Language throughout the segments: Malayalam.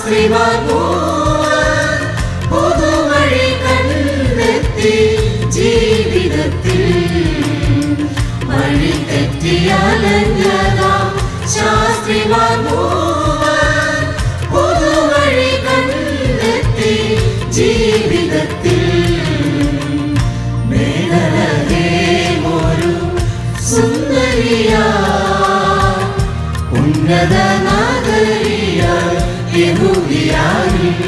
ശാസ്ത്രിമാർ മൂവർ പുതുവഴി കണ്ടെത്തി ജീവിതത്തിൽ വഴി തെറ്റിയാലഞ്ഞതാം ശാസ്ത്രിമാർ മൂവർ പുതുവഴി കണ്ടെത്തി ജീവിതത്തിൽ മേഖലകേമൊരു സുന്ദരിയ ഉന്നത നാഗരിയ യഹൂദിയായി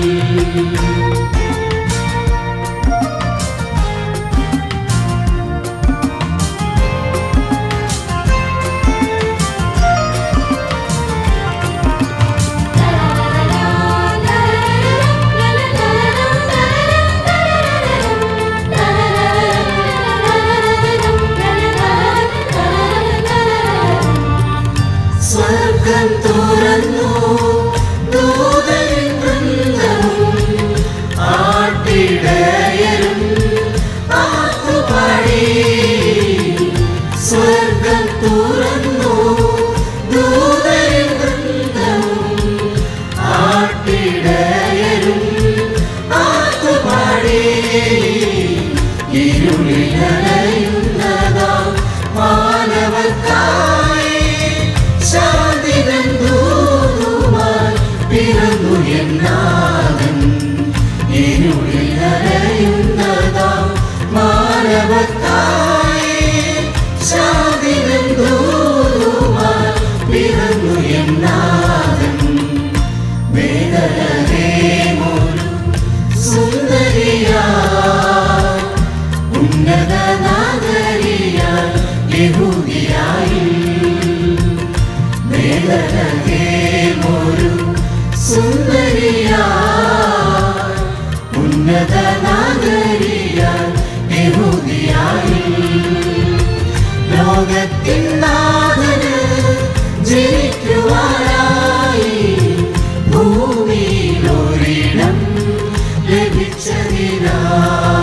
സ്വർഗം തുറന്നു ദൂതൻ വൃന്ദവും ആട്ടിടയരും ആർത്തുപാടി സ്വർഗം തുറന്നു ദൂതൻ വൃന്ദവും ആട്ടിടയരും ആർത്തുപാടി ഇരുളിലയുന്നതാം മാനവർക്കായി ശാന്തിതൻ ദൂതുമായി പിറന്നു എന്നാകൻ ഇരുളിലയുന്നതാം മാനവർക്കായി ശാന്തിതൻ ദൂതുമായി പിറന്നു എന്നാകൻ വേദനേമൊരു സുന്ദരിയായി ഉന്നത നാഗരിയായി യഹൂദിയായി വേദനേമൊരു സുന്ദരിയായി ഉന്നത നാഗരിയായി യഹൂദിയായി ലോകത്തിൻ നാഥന് ജനിക്കുവാനായി ഭൂമിയിലൊരിടം ലഭിച്ചതിനാ